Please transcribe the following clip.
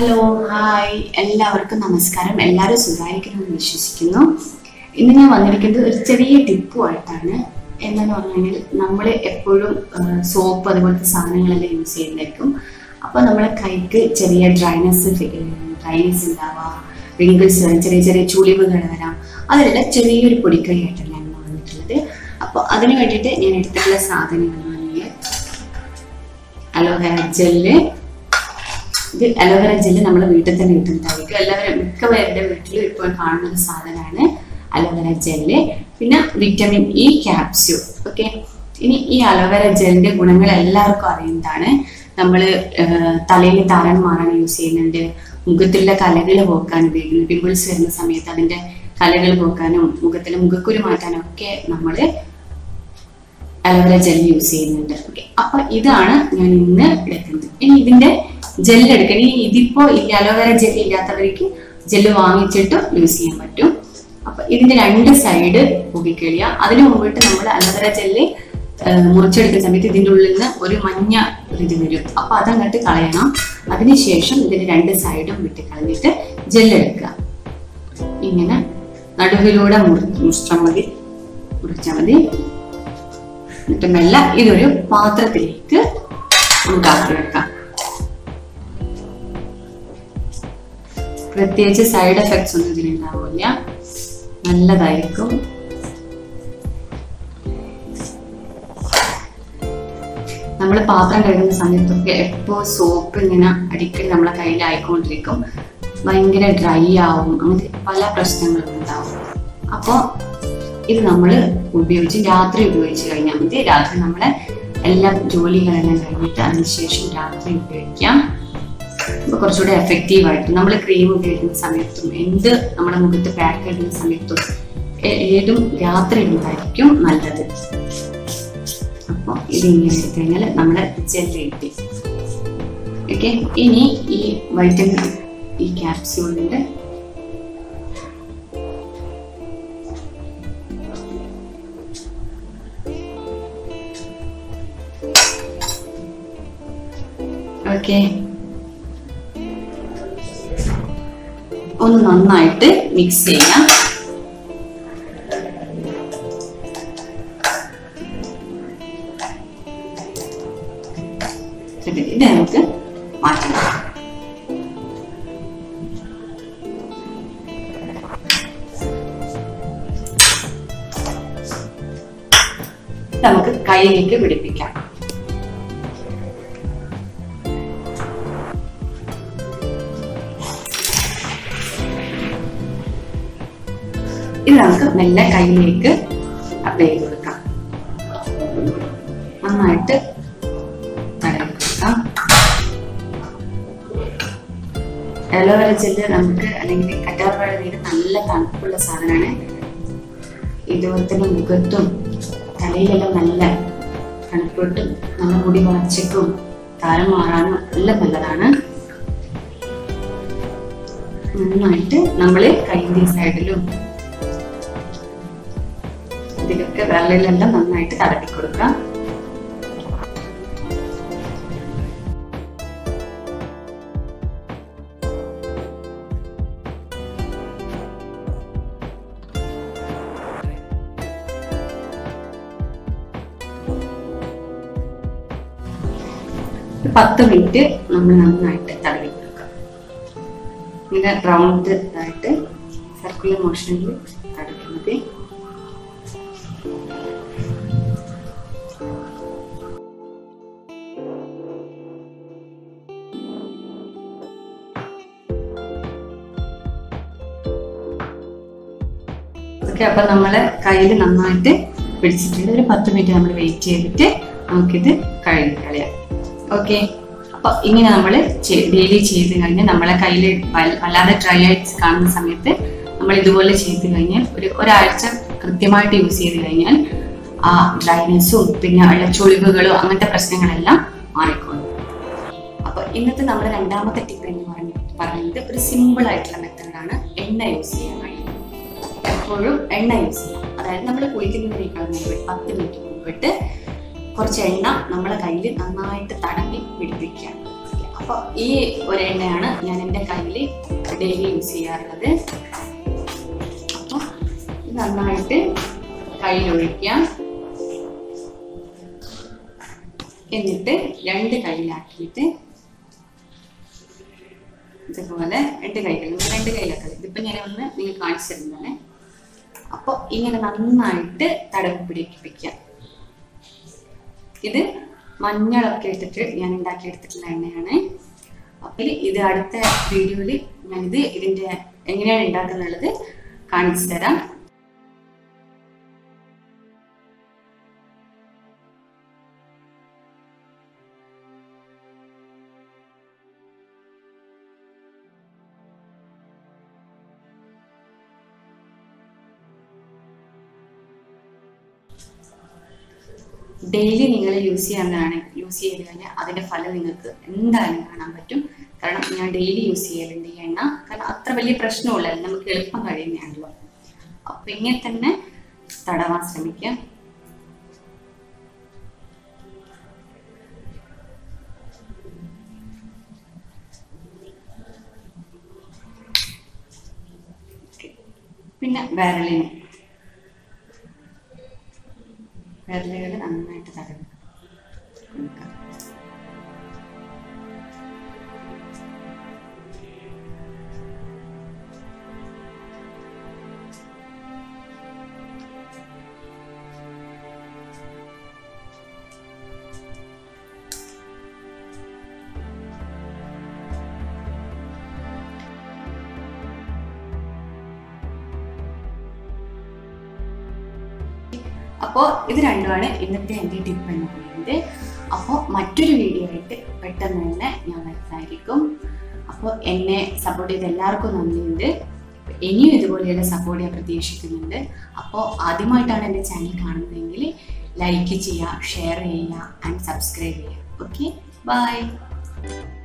hello hi എല്ലാവർക്കും നമസ്കാരം എല്ലാവരും സുഖമായിരിക്കണമെന്ന് വിശ്വസിക്കുന്നു ഇന്ന് ഞാൻ വന്നിരിക്കുന്നത് ഒരു ചെറിയ ടിപ്പുമായിട്ടാണ് എന്താന്ന് പറഞ്ഞു കഴിഞ്ഞാൽ നമ്മൾ എപ്പോഴും സോപ്പ് അതുപോലത്തെ സാധനങ്ങളെല്ലാം യൂസ് ചെയ്യുന്നതായിരിക്കും അപ്പോൾ നമ്മളെ കൈക്ക് ചെറിയ ഡ്രൈനസ് ഡ്രൈനസ് ഉണ്ടാവാം റിങ്കിൾസ് വരാം ചെറിയ ചെറിയ ചുളിവുകൾ വരാം അതിലെല്ലാം ചെറിയൊരു പൊടിക്കൈയായിട്ടാണ് ഞാൻ ഇന്ന് വന്നിട്ടുള്ളത് അപ്പോൾ അതിന് വേണ്ടിയിട്ട് ഞാൻ എടുത്തിട്ടുള്ള സാധനങ്ങൾ എന്ന് പറഞ്ഞാൽ അലോവേറ ജെല്ല് ഇത് അലോവേറ ജെല്ല് നമ്മൾ വീട്ടിൽ തന്നെ കിട്ടുന്നതായിരിക്കും എല്ലാവരും മിക്കവരുടെ വീട്ടിലും ഇപ്പോൾ കാണുന്ന ഒരു സാധനമാണ് അലോവേറ ജെല്ല് പിന്നെ വിറ്റമിൻ ഇ ക്യാപ്സ്യൂൾ ഓക്കെ ഇനി ഈ അലോവേറ ജെല്ലിന്റെ ഗുണങ്ങൾ എല്ലാവർക്കും അറിയുന്നതാണ് നമ്മൾ തലയിൽ താരൻ മാറാൻ യൂസ് ചെയ്യുന്നുണ്ട് മുഖത്തിലുള്ള കലകൾ പോക്കാൻ ഉപയോഗിക്കുന്നു പിമ്പിൾസ് വരുന്ന സമയത്ത് അതിന്റെ കലകൾ പോക്കാനും മുഖത്തിലെ മുഖക്കുരു മാറ്റാനും ഒക്കെ നമ്മൾ അലോവേറ ജെൽ യൂസ് ചെയ്യുന്നുണ്ട് ഓക്കെ അപ്പൊ ഇതാണ് ഞാൻ ഇന്ന് എടുക്കുന്നത് ഇനി ഇതിന്റെ ജെൽ എടുക്കണം ഇനി ഇതിപ്പോ ഈ അലോവേറ ജെൽ ഇല്ലാത്തവർക്ക് ജെല്ല് വാങ്ങിച്ചിട്ട് യൂസ് ചെയ്യാൻ പറ്റും അപ്പൊ ഇതിന്റെ രണ്ട് സൈഡ് പുകിക്കളിയ അതിനു മുമ്പിട്ട് നമ്മൾ അലോവേറ ജെല്ല് മുറിച്ചെടുക്കുന്ന സമയത്ത് ഇതിന്റെ ഉള്ളിൽ നിന്ന് ഒരു മഞ്ഞ ഒരു ഇത് വരും അപ്പൊ അതങ്ങോട്ട് കളയണം അതിനുശേഷം ഇതിന്റെ രണ്ട് സൈഡും വിട്ട് കളഞ്ഞിട്ട് ജെല്ലെടുക്കുക ഇങ്ങനെ നടുവിലൂടെ മുറി മുറിച്ചാൽ മതി മുറിച്ചാൽ മതി എന്നിട്ട് മെല്ലെ ഇതൊരു പാത്രത്തിലേക്ക് നമുക്ക് ആക്കി വെക്കാം പ്രത്യേകിച്ച് സൈഡ് എഫക്ട്സ് ഒന്നും ഇതിനുണ്ടാവില്ല നല്ലതായിരിക്കും നമ്മൾ പാത്രം കഴുകുന്ന സമയത്തൊക്കെ എപ്പോ സോപ്പ് ഇങ്ങനെ അടിക്കടി നമ്മളെ കയ്യിൽ ആയിക്കൊണ്ടിരിക്കും ഭയങ്കര ഡ്രൈ ആവും അങ്ങനത്തെ പല പ്രശ്നങ്ങളും ഉണ്ടാവും അപ്പോൾ ഇത് നമ്മൾ ഉപയോഗിച്ച് രാത്രി ഉപയോഗിച്ച് കഴിഞ്ഞാൽ മതി രാത്രി നമ്മളെ എല്ലാ ജോലികളെല്ലാം കഴിഞ്ഞിട്ട് അതിനുശേഷം രാത്രി ഉപയോഗിക്കാം അപ്പൊ കുറച്ചുകൂടെ എഫക്റ്റീവ് ആയിട്ട് നമ്മൾ ക്രീം ഉപയോഗിക്കുന്ന സമയത്തും എന്ത് നമ്മുടെ മുഖത്ത് പാക്ക് ഇടുന്ന സമയത്തും ഏ- ഏതും രാത്രി ഇടുന്നതായിരിക്കും നല്ലത് അപ്പോൾ ഇത് ഇങ്ങനെ എടുത്തു കഴിഞ്ഞാൽ നമ്മുടെ ജെല്ല് കിട്ടി ഓക്കെ ഇനി ഈ വൈറ്റമിൻ ഈ ക്യാപ്സ്യൂളിന്റെ ഓക്കെ ഒന്ന് നന്നായിട്ട് മിക്സ് ചെയ്യാം ഇത് ഇത് നമുക്ക് മാറ്റണം നമുക്ക് കയ്യിലേക്ക് പിടിപ്പിക്കാം ഇത് നമുക്ക് മെല്ലെ കയ്യിലേക്ക് അപ്ലൈ ചെയ്ത് കൊടുക്കാം നന്നായിട്ട് തടവി കൊടുക്കാം അലോവേറ ജെല്ല് നമുക്ക് അല്ലെങ്കിൽ കറ്റാർവാഴ നീര് നല്ല തണുപ്പുള്ള സാധനമാണ് ഇതുപോലെ തന്നെ മുഖത്തും തലയിലെല്ലാം നല്ല തണുപ്പിട്ടും നല്ല മുടി വളർച്ചയ്ക്കും താരം മാറാനും എല്ലാം നല്ലതാണ് നന്നായിട്ട് നമ്മൾ കൈൻ്റെ സൈഡിലും ഇതിലൊക്കെ വെള്ളയിലെല്ലാം നന്നായിട്ട് തടവി കൊടുക്കാം ഒരു പത്ത് മിനിറ്റ് നമ്മൾ നന്നായിട്ട് തടവി കൊടുക്കാം ഇങ്ങനെ റൗണ്ട് ആയിട്ട് സർക്കുലർ മോഷനിൽ തടവിക്കുന്നത് ഓക്കെ അപ്പൊ നമ്മളെ കയ്യിൽ നന്നായിട്ട് പിടിച്ചിട്ടുണ്ട് ഒരു പത്ത് മിനിറ്റ് നമ്മൾ വെയിറ്റ് ചെയ്തിട്ട് നമുക്കിത് കഴുകി കളയാം ഓക്കെ അപ്പൊ ഇങ്ങനെ നമ്മൾ ഡെയിലി ചെയ്ത് കഴിഞ്ഞാൽ നമ്മളെ കയ്യിൽ വല്ലാതെ ഡ്രൈ ആയിട്ട് കാണുന്ന സമയത്ത് നമ്മൾ ഇതുപോലെ ചെയ്ത് കഴിഞ്ഞാൽ ഒരു ഒരാഴ്ച കൃത്യമായിട്ട് യൂസ് ചെയ്ത് കഴിഞ്ഞാൽ ആ ഡ്രൈനെസ്സും പിന്നെ ഉള്ള ചുളിവുകളോ അങ്ങനത്തെ പ്രശ്നങ്ങളെല്ലാം മാറിക്കോളും അപ്പൊ ഇന്നത്തെ നമ്മുടെ രണ്ടാമത്തെ ടിപ്പ് എന്ന് പറഞ്ഞ പറയുന്നത് ഒരു സിമ്പിൾ ആയിട്ടുള്ള മെത്തേഡാണ് എണ്ണ യൂസ് ചെയ്യാൻ വേണ്ടി എപ്പോഴും എണ്ണ യൂസ് ചെയ്യാം അതായത് നമ്മൾ കുളിക്കുന്നതിനേക്കാൾ മുമ്പ് പത്ത് മിനിറ്റ് മുമ്പിട്ട് കുറച്ച് എണ്ണ നമ്മളെ കയ്യിൽ നന്നായിട്ട് തടവി പിടിപ്പിക്കുക അപ്പോൾ ഈ ഒരു എണ്ണയാണ് ഞാൻ എൻ്റെ കയ്യിൽ ഡെയിലി യൂസ് ചെയ്യാറുള്ളത് അപ്പോൾ ഇത് നന്നായിട്ട് കയ്യിലൊഴിക്കാം എന്നിട്ട് രണ്ട് കയ്യിലാക്കിയിട്ട് ഇതുപോലെ രണ്ട് കൈകൾ രണ്ട് കൈയിലൊക്കെ ഇതിപ്പോൾ ഞാൻ ഒന്ന് നിങ്ങൾ കാണിച്ചു തരുന്നതാണ് അപ്പോൾ ഇങ്ങനെ നന്നായിട്ട് തടവി പിടിപ്പിക്കാം ഇത് മഞ്ഞളൊക്കെ ഇട്ടിട്ട് ഞാൻ ഉണ്ടാക്കിയെടുത്തിട്ടുള്ള എണ്ണയാണ് അപ്പോൾ ഇത് അടുത്ത വീഡിയോയിൽ ഞാനിത് ഇതിൻ്റെ എങ്ങനെയാണ് ഉണ്ടാക്കുന്നുള്ളത് കാണിച്ചു തരാം ഡെയിലി നിങ്ങൾ യൂസ് ചെയ്യാവുന്നതാണ് യൂസ് ചെയ്ത് കഴിഞ്ഞാൽ അതിന്റെ ഫലം നിങ്ങൾക്ക് എന്തായാലും കാണാൻ പറ്റും കാരണം ഞാൻ ഡെയിലി യൂസ് ചെയ്യലുണ്ട് ഈ എണ്ണ കാരണം അത്ര വലിയ പ്രശ്നമില്ല നമുക്ക് എളുപ്പം കഴിയുന്നതാണല്ലോ അപ്പൊ ഇങ്ങനെ തന്നെ തടവാൻ ശ്രമിക്കാം പിന്നെ വിരലിന് വിരലുകൾ നന്നായിട്ട് തടവി കൊടുക്കുക അപ്പോൾ ഇത് രണ്ടുമാണ് ഇന്നത്തെ എൻ്റെ ടിപ്പ് എന്ന് പറയുന്നത് അപ്പോൾ മറ്റൊരു വീഡിയോ ആയിട്ട് പെട്ടെന്ന് തന്നെ ഞാൻ വരുന്നതായിരിക്കും അപ്പോൾ എന്നെ സപ്പോർട്ട് ചെയ്ത എല്ലാവർക്കും നന്ദിയുണ്ട് ഇനിയും ഇതുപോലെയുള്ള സപ്പോർട്ട് ഞാൻ പ്രതീക്ഷിക്കുന്നുണ്ട് അപ്പോൾ ആദ്യമായിട്ടാണ് എൻ്റെ ചാനൽ കാണുന്നതെങ്കിൽ ലൈക്ക് ചെയ്യുക ഷെയർ ചെയ്യുക ആൻഡ് സബ്സ്ക്രൈബ് ചെയ്യുക ഓക്കെ ബൈ